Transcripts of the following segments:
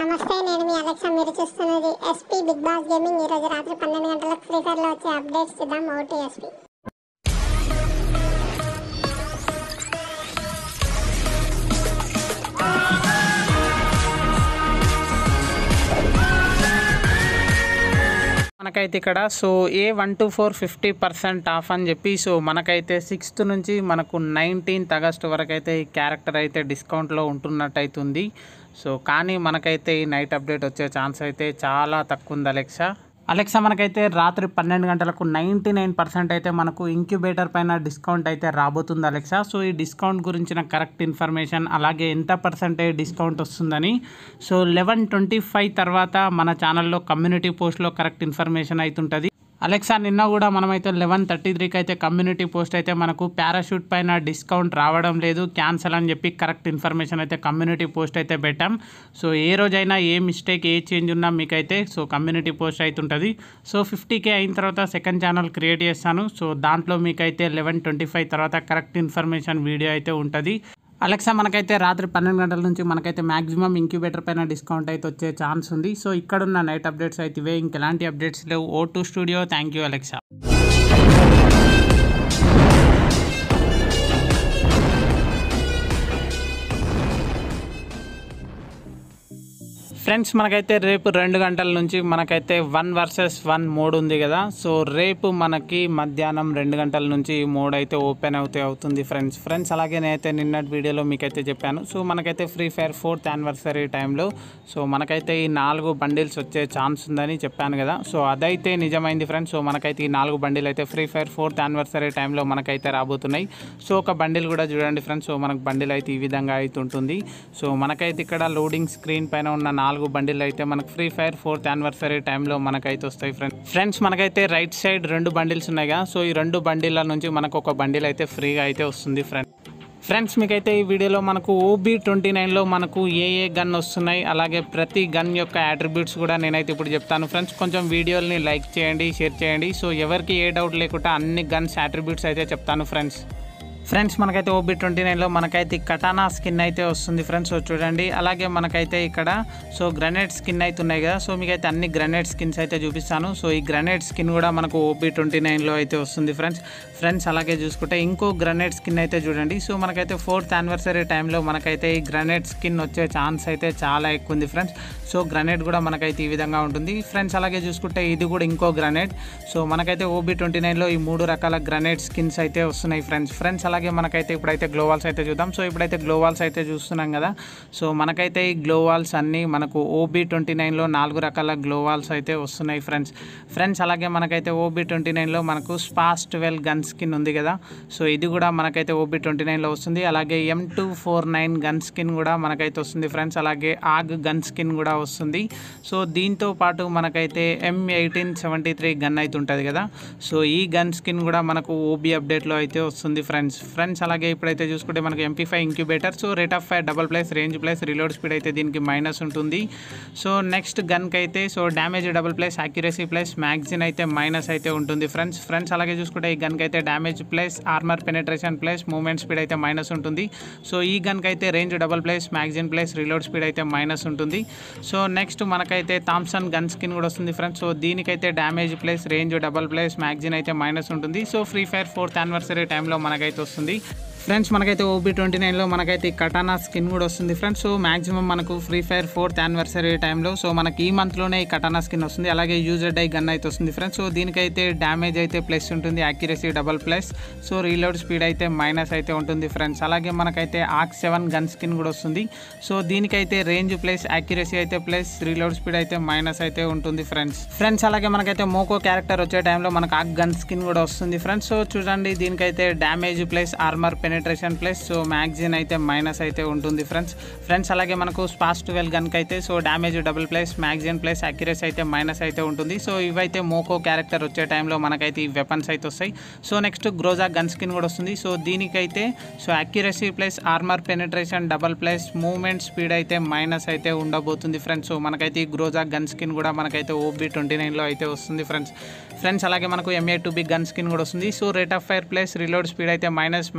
నమస్తే నేను మీ అలెక్సా మీరు చూస్తున్నది ఎస్పీ బిగ్ బాస్ గేమింగ్ ఈ రోజు రాత్రి పన్నెండు గంటలకు ఫ్రీ ఫైర్ లో వచ్చే అప్డేట్స్ చూద్దాం ఓటీ ఎస్పీ మనకైతే ఇక్కడ so a one two four fifty percent off అని చెప్పి సో మనకైతే సిక్స్త్ నుంచి మనకు నైన్టీన్త్ ఆగస్ట్ వరకు అయితే ఈ క్యారెక్టర్ అయితే డిస్కౌంట్లో ఉంటున్నట్టు అవుతుంది సో కానీ మనకైతే ఈ నైట్ అప్డేట్ వచ్చే ఛాన్స్ అయితే చాలా తక్కువ ఉంది అలెక్సా అలెక్సా మనకైతే రాత్రి పన్నెండు గంటలకు నైంటీ నైన్ పర్సెంట్ అయితే మనకు ఇంక్యుబేటర్ పైన డిస్కౌంట్ అయితే రాబోతుంది అలెక్సా సో ఈ డిస్కౌంట్ గురించిన కరెక్ట్ ఇన్ఫర్మేషన్ అలాగే ఎంత పర్సెంటేజ్ డిస్కౌంట్ వస్తుందని సో లెవెన్ ట్వంటీ ఫైవ్ తర్వాత మన ఛానల్లో కమ్యూనిటీ పోస్ట్లో కరెక్ట్ ఇన్ఫర్మేషన్ అవుతుంటుంది అలెక్సా నిన్న కూడా మనమైతే లెవెన్ థర్టీ త్రీకి అయితే కమ్యూనిటీ పోస్ట్ అయితే మనకు పారాషూట్ పైన డిస్కౌంట్ రావడం లేదు క్యాన్సల్ అని చెప్పి కరెక్ట్ ఇన్ఫర్మేషన్ అయితే కమ్యూనిటీ పోస్ట్ అయితే పెట్టాం సో ఏ రోజైనా ఏ మిస్టేక్ ఏ చేంజ్ ఉన్నా మీకైతే సో కమ్యూనిటీ పోస్ట్ అవుతుంటుంది సో ఫిఫ్టీకే అయిన తర్వాత సెకండ్ ఛానల్ క్రియేట్ చేస్తాను సో దాంట్లో మీకైతే లెవెన్ ట్వంటీ ఫైవ్ తర్వాత కరెక్ట్ ఇన్ఫర్మేషన్ వీడియో అయితే ఉంటుంది అలెక్సా మనకైతే రాత్రి పన్నెండు గంటల నుంచి మనకైతే మాక్సిమం ఇంక్యుబేటర్ పైన డిస్కౌంట్ అయితే వచ్చే ఛాన్స్ ఉంది సో ఇక్కడున్న నైట్ అప్డేట్స్ అయితే ఇవే ఇంకెలాంటి అప్డేట్స్ లేవు O two studio thank you Alexa friends మనకైతే రేపు రెండు గంటల నుంచి మనకైతే వన్ వర్సెస్ వన్ మోడ్ ఉంది కదా సో రేపు మనకి మధ్యాహ్నం రెండు గంటల నుంచి ఈ మోడ్ అయితే ఓపెన్ అవుతే అవుతుంది ఫ్రెండ్స్ ఫ్రెండ్స్ అలాగే నేనైతే నిన్నటి వీడియోలో మీకైతే చెప్పాను సో మనకైతే ఫ్రీ ఫైర్ ఫోర్త్ యానివర్సరీ టైంలో సో మనకైతే ఈ నాలుగు బండిల్స్ వచ్చే ఛాన్స్ ఉందని చెప్పాను కదా సో అదైతే నిజమైంది ఫ్రెండ్స్ సో మనకైతే ఈ నాలుగు బండిల్ అయితే ఫ్రీ ఫైర్ ఫోర్త్ యానివర్సరీ టైంలో మనకైతే రాబోతున్నాయి సో ఒక బండిల్ కూడా చూడండి ఫ్రెండ్స్ సో మనకు బండిల్ అయితే ఈ విధంగా అయితే ఉంటుంది సో మనకైతే ఇక్కడ లోడింగ్ స్క్రీన్ పైన ఉన్న నాలుగు బండిల్ అయితే మనకు ఫ్రీ ఫైర్ ఫోర్త్ యానివర్సరీ టైంలో మనకైతే వస్తాయి ఫ్రెండ్స్ ఫ్రెండ్స్ మనకైతే రైట్ సైడ్ రెండు బండిల్స్ ఉన్నాయి కదా సో ఈ రెండు బండిల నుంచి మనకు ఒక బండిల్ అయితే ఫ్రీగా అయితే వస్తుంది ఫ్రెండ్ ఫ్రెండ్స్ మీకైతే ఈ వీడియోలో మనకు ఓబీ ట్వంటీ నైన్లో మనకు ఏ ఏ గన్ వస్తున్నాయి అలాగే ప్రతి గన్ యొక్క అట్రిబ్యూట్స్ కూడా నేనైతే ఇప్పుడు చెప్తాను ఫ్రెండ్స్ కొంచెం వీడియోని లైక్ చేయండి షేర్ చేయండి సో ఎవరికి ఏ డౌట్ లేకుండా అన్ని గన్స్ అట్రిబ్యూట్స్ అయితే చెప్తాను ఫ్రెండ్స్ ఫ్రెండ్స్ మనకైతే ఓబీ ట్వంటీ నైన్లో మనకైతే ఈ కటానా స్కిన్ అయితే వస్తుంది ఫ్రెండ్స్ సో చూడండి అలాగే మనకైతే ఇక్కడ సో గ్రనేడ్ స్కిన్ అయితే ఉన్నాయి కదా సో మీకైతే అన్ని గ్రనేడ్ స్కిన్స్ అయితే చూపిస్తాను సో ఈ గ్రనేడ్ స్కిన్ కూడా మనకు ఓబీ ట్వంటీ నైన్లో అయితే వస్తుంది ఫ్రెండ్స్ ఫ్రెండ్స్ అలాగే చూసుకుంటే ఇంకో గ్రనేడ్ స్కిన్ అయితే చూడండి సో మనకైతే ఫోర్త్ యానివర్సరీ టైంలో మనకైతే ఈ గ్రనేడ్ స్కిన్ వచ్చే ఛాన్స్ అయితే చాలా ఎక్కువ ఉంది ఫ్రెండ్స్ సో గ్రనేడ్ కూడా మనకైతే ఈ విధంగా ఉంటుంది ఫ్రెండ్స్ అలాగే చూసుకుంటే ఇది కూడా ఇంకో గ్రనేడ్ సో మనకైతే ఓబీ ట్వంటీ నైన్లో ఈ మూడు రకాల గ్రనేడ్ స్కిన్స్ అయితే వస్తున్నాయి ఫ్రెండ్స్ ఫ్రెండ్స్ అలాగే మనకైతే ఇప్పుడైతే గ్లోవాల్స్ అయితే చూద్దాం సో ఇప్పుడైతే గ్లోవాల్స్ అయితే చూస్తున్నాం కదా సో మనకైతే ఈ గ్లోవాల్స్ అన్నీ మనకు ఓబీ ట్వంటీ నైన్లో నాలుగు రకాల గ్లోవాల్స్ అయితే వస్తున్నాయి ఫ్రెండ్స్ ఫ్రెండ్స్ అలాగే మనకైతే ఓబీ ట్వంటీ నైన్లో మనకు స్పాస్ ట్వెల్వ్ గన్ స్కిన్ ఉంది కదా సో ఇది కూడా మనకైతే ఓబీ ట్వంటీ నైన్లో వస్తుంది అలాగే M two four nine gun skin కూడా మనకైతే వస్తుంది ఫ్రెండ్స్ అలాగే ఆగ్ గన్ స్కిన్ కూడా వస్తుంది సో దీంతో పాటు మనకైతే M eighteen seventy three gun అయితే ఉంటుంది కదా సో ఈ గన్ స్కిన్ కూడా మనకు ఓబీ అప్డేట్లో అయితే వస్తుంది ఫ్రెండ్స్ ఫ్రెండ్స్ అలాగే ఇప్పుడైతే చూసుకుంటే మనకు MP five incubator so rate of fire double plus range plus reload speed అయితే దీనికి మైనస్ ఉంటుంది సో నెక్స్ట్ గన్కి అయితే so damage double plus accuracy plus magazine అయితే మైనస్ అయితే ఉంటుంది ఫ్రెండ్స్ ఫ్రెండ్స్ అలాగే చూసుకుంటే ఈ గన్కి అయితే damage plus armour penetration plus movement speed అయితే మైనస్ ఉంటుంది సో ఈ గన్కి అయితే range double plus magazine plus reload speed అయితే మైనస్ ఉంటుంది సో నెక్స్ట్ మనకైతే థామ్సన్ గన్ స్కిన్ కూడా వస్తుంది ఫ్రెండ్స్ సో దీనికైతే damage plus range double plus magazine అయితే మైనస్ ఉంటుంది so free fire fourth anniversary టైంలో మనకైతే వస్తుంది ఫ్రెండ్స్ మనకైతే ఓబీ ట్వంటీ నైన్లో మనకైతే ఈ కటానా స్కిన్ కూడా వస్తుంది ఫ్రెండ్స్ సో మాక్సిమం మనకు ఫ్రీ ఫైర్ ఫోర్త్ యానివర్సరీ టైంలో సో మనకి ఈ మంత్లోనే ఈ కటానా స్కిన్ వస్తుంది అలాగే యూజర్ డై గన్ అయితే వస్తుంది ఫ్రెండ్స్ సో దీనికైతే డ్యామేజ్ అయితే ప్లస్ ఉంటుంది accuracy double plus so reload speed అయితే మైనస్ అయితే ఉంటుంది ఫ్రెండ్స్ అలాగే మనకైతే ఆక్ సెవెన్ గన్ స్కిన్ కూడా వస్తుంది సో దీనికైతే రేంజ్ ప్లస్ యాక్యురసీ అయితే ప్లస్ రీలోడ్ స్పీడ్ అయితే మైనస్ అయితే ఉంటుంది ఫ్రెండ్స్ ఫ్రెండ్స్ అలాగే మనకైతే మోకో క్యారెక్టర్ వచ్చే టైంలో మనకు ఆక్ గన్ స్కిన్ కూడా వస్తుంది ఫ్రెండ్స్ సో చూడండి దీనికైతే damage plus armour penetration plus so magazine అయితే మైనస్ అయితే ఉంటుంది ఫ్రెండ్స్ ఫ్రెండ్స్ అలాగే మనకు స్పాస్ ట్వెల్వ్ గన్కి అయితే so damage double plus magazine plus accuracy అయితే మైనస్ అయితే ఉంటుంది సో ఇవైతే మోకో క్యారెక్టర్ వచ్చే టైంలో మనకైతే ఈ వెపన్స్ అయితే వస్తాయి so next Groza gun skin కూడా వస్తుంది సో దీనికైతే so accuracy plus armour penetration double plus movement speed అయితే మైనస్ అయితే ఉండబోతుంది ఫ్రెండ్స్ సో మనకైతే ఈ గ్రోజా గన్ స్కిన్ కూడా మనకైతే ఓబీ ట్వంటీ నైన్లో అయితే వస్తుంది ఫ్రెండ్స్ ఫ్రెండ్స్ అలాగే మనకు MA two B gun skin కూడా వస్తుంది so rate of fire plus reload speed అయితే మైనస్ మ్యాగ్జిన్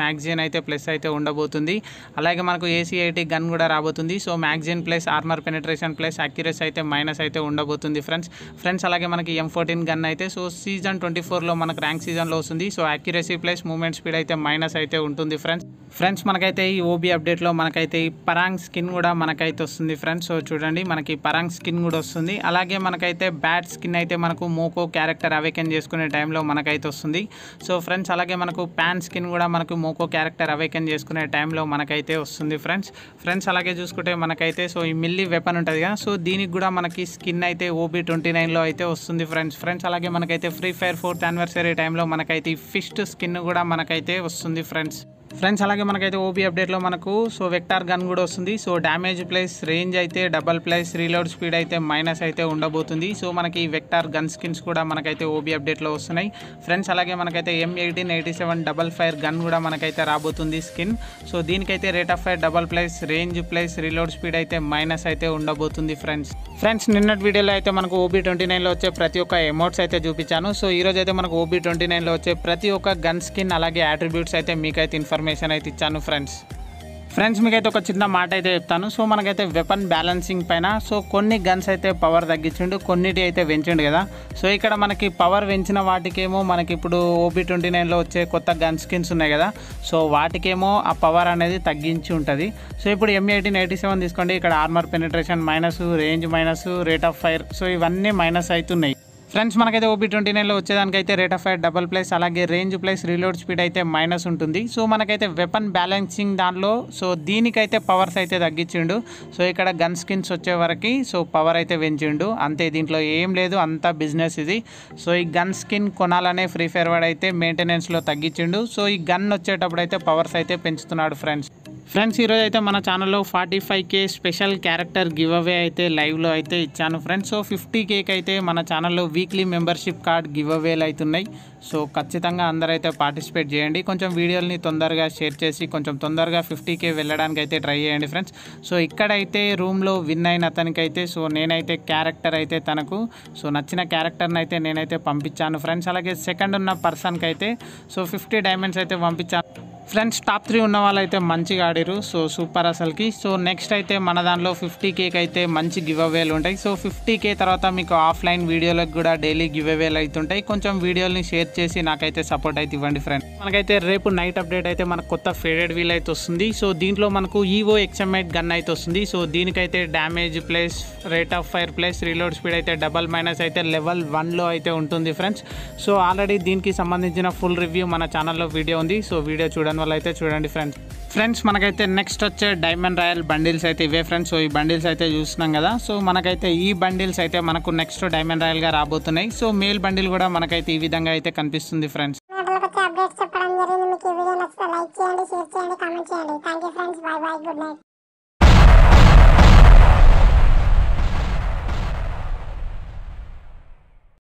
అయితే ప్లస్ అయితే ఉండబోతుంది అలాగే మనకు ఏసీ ఎయిటీ గన్ కూడా రాబోతుంది so magazine plus armour penetration plus accuracy అయితే మైనస్ అయితే ఉండబోతుంది ఫ్రెండ్స్ ఫ్రెండ్స్ అలాగే మనకి ఎం ఫోర్టీన్ గన్ అయితే సో సీజన్ ట్వంటీ ఫోర్లో మనకు ర్యాంక్ సీజన్లో వస్తుంది so accuracy plus moment speed అయితే మైనస్ అయితే ఉంటుంది ఫ్రెండ్స్ ఫ్రెండ్స్ మనకైతే ఈ ఓబీ అప్డేట్లో మనకైతే ఈ పరాంగ్ స్కిన్ కూడా మనకైతే వస్తుంది ఫ్రెండ్స్ సో చూడండి మనకి పరాంగ్ స్కిన్ కూడా వస్తుంది అలాగే మనకైతే బ్యాట్ స్కిన్ అయితే మనకు మోకో క్యారెక్టర్ అవేకెన్ చేసుకునే టైంలో మనకైతే వస్తుంది సో ఫ్రెండ్స్ అలాగే మనకు ప్యాన్ స్కిన్ కూడా మనకు మోకో క్యారెక్టర్ అవేకెన్ చేసుకునే టైంలో మనకైతే వస్తుంది ఫ్రెండ్స్ ఫ్రెండ్స్ అలాగే చూసుకుంటే మనకైతే సో ఈ మిల్లీ వెపన్ ఉంటుంది కదా సో దీనికి కూడా మనకి స్కిన్ అయితే ఓబీ ట్వంటీ నైన్లో అయితే వస్తుంది ఫ్రెండ్స్ ఫ్రెండ్స్ అలాగే మనకైతే ఫ్రీ ఫైర్ ఫోర్త్ యానివర్సరీ టైంలో మనకైతే ఈ ఫిస్ట్ స్కిన్ కూడా మనకైతే వస్తుంది ఫ్రెండ్స్ ఫ్రెండ్స్ అలాగే మనకైతే ఓబీ అప్డేట్లో మనకు సో వెక్టార్ గన్ కూడా వస్తుంది సో డ్యామేజ్ ప్లస్ రేంజ్ అయితే డబల్ ప్లస్ రీలోడ్ స్పీడ్ అయితే మైనస్ అయితే ఉండబోతుంది సో మనకి వెక్టార్ గన్ స్కిన్స్ కూడా మనకైతే ఓబీ అప్డేట్లో వస్తున్నాయి ఫ్రెండ్స్ అలాగే మనకైతే M eighteen eighty seven double fire gun కూడా మనకైతే రాబోతుంది స్కిన్ సో దీనికైతే rate of fire double plus range plus reload speed అయితే మైనస్ అయితే ఉండబోతుంది ఫ్రెండ్స్ ఫ్రెండ్స్ నిన్నటి వీడియోలో అయితే మనకు ఓబీ ట్వంటీ నైన్లో వచ్చే ప్రతి ఒక్క ఎమోట్స్ అయితే చూపించాను సో ఈ రోజు అయితే మనకు ఓబీ ట్వంటీ నైన్లో వచ్చే ప్రతి ఒక్క గన్ స్కిన్ అలాగే అట్రిబ్యూట్స్ అయితే మీకైతే ఇన్ఫర్మేషన్ అయితే ఇచ్చాను ఫ్రెండ్స్ ఫ్రెండ్స్ మీకైతే ఒక చిన్న మాట అయితే చెప్తాను సో మనకైతే వెపన్ బ్యాలెన్సింగ్ పైన సో కొన్ని గన్స్ అయితే పవర్ తగ్గించిండు కొన్నిటి అయితే పెంచిండు కదా సో ఇక్కడ మనకి పవర్ పెంచిన వాటికేమో మనకి ఇప్పుడు ఓబీ ట్వంటీ నైన్లో వచ్చే కొత్త గన్ స్కిన్స్ ఉన్నాయి కదా సో వాటికేమో ఆ పవర్ అనేది తగ్గించి ఉంటుంది సో ఇప్పుడు ఎం ఎయిటీన్ ఎయిటీ సెవెన్ తీసుకోండి ఇక్కడ armour penetration minus range minus rate of fire so ఇవన్నీ మైనస్ అవుతున్నాయి ఫ్రెండ్స్ మనకైతే ఓబీ ట్వంటీ నైన్లో వచ్చేదానికైతే rate of fire double plus అలాగే రేంజ్ ప్లస్ రీలోడ్ స్పీడ్ అయితే మైనస్ ఉంటుంది సో మనకైతే వెపన్ బ్యాలెన్సింగ్ దానిలో సో దీనికైతే పవర్స్ అయితే తగ్గించిండు సో ఇక్కడ గన్ స్కిన్స్ వచ్చే వరకు సో పవర్ అయితే పెంచిండు అంతే దీంట్లో ఏం లేదు అంతా బిజినెస్ ఇది సో ఈ గన్ స్కిన్ కొనాలనే ఫ్రీ ఫైర్ వాడు అయితే మెయింటెనెన్స్లో తగ్గించిండు సో ఈ గన్ వచ్చేటప్పుడు అయితే పవర్స్ అయితే పెంచుతున్నాడు ఫ్రెండ్స్ ఫ్రెండ్స్ ఈరోజు అయితే మన ఛానల్లో forty five K special character giveaway అయితే లైవ్లో అయితే ఇచ్చాను ఫ్రెండ్స్ సో ఫిఫ్టీ కేక్ అయితే మన ఛానల్లో వీక్లీ మెంబర్షిప్ కార్డ్ గివ్ అవేలు అవుతున్నాయి సో ఖచ్చితంగా అందరైతే పార్టిసిపేట్ చేయండి కొంచెం వీడియోని తొందరగా షేర్ చేసి కొంచెం తొందరగా ఫిఫ్టీ కే వెళ్ళడానికి అయితే ట్రై చేయండి ఫ్రెండ్స్ సో ఇక్కడైతే రూమ్లో విన్ అయిన అతనికైతే సో నేనైతే క్యారెక్టర్ అయితే తనకు సో నచ్చిన క్యారెక్టర్ని అయితే నేనైతే పంపించాను ఫ్రెండ్స్ అలాగే సెకండ్ ఉన్న పర్సన్కి అయితే సో ఫిఫ్టీ డైమండ్స్ అయితే పంపించాను ఫ్రెండ్స్ టాప్ త్రీ ఉన్న వాళ్ళైతే మంచిగా ఆడిరు సో సూపర్ అసలుకి సో నెక్స్ట్ అయితే మన దానిలో ఫిఫ్టీ కేక్ అయితే మంచి గివ్ అవేలు ఉంటాయి సో ఫిఫ్టీ కే తర్వాత మీకు ఆఫ్లైన్ వీడియోలకు కూడా డైలీ గివ్ అవేలు అవుతుంటాయి కొంచెం వీడియోని షేర్ చేసి నాకైతే సపోర్ట్ అయితే ఇవ్వండి ఫ్రెండ్ మనకైతే రేపు నైట్ అప్డేట్ అయితే మనకు కొత్త ఫేడెడ్ వీల్ అయితే వస్తుంది సో దీంట్లో మనకు ఈవో ఎక్స్ఎంఐట్ గన్ అయితే వస్తుంది సో దీనికైతే damage plus rate of fire plus reload speed అయితే డబల్ మైనస్ అయితే లెవెల్ వన్లో అయితే ఉంటుంది ఫ్రెండ్స్ సో ఆల్రెడీ దీనికి సంబంధించిన ఫుల్ రివ్యూ మన ఛానల్లో వీడియో ఉంది సో వీడియో చూడని వల్ల అయితే చూడండి ఫ్రెండ్స్ ఫ్రెండ్స్ మనకైతే నెక్స్ట్ వచ్చే డైమండ్ రాయల్ బండిల్స్ అయితే ఇవే ఫ్రెండ్స్ సో ఈ బండిల్స్ అయితే చూస్తున్నాం కదా సో మనకైతే ఈ బండిల్స్ అయితే మనకు నెక్స్ట్ డైమండ్ రాయల్గా రాబోతున్నాయి సో మేల్ బండిల్ కూడా మనకైతే ఈ విధంగా అయితే కనిపిస్తుంది ఫ్రెండ్స్ గంటలకు వచ్చే అప్డేట్స్ చెప్పడం జరిగింది మీకు ఈ వీడియో నచ్చితే లైక్ చేయండి షేర్ చేయండి కామెంట్ చేయండి thank you friends bye bye good night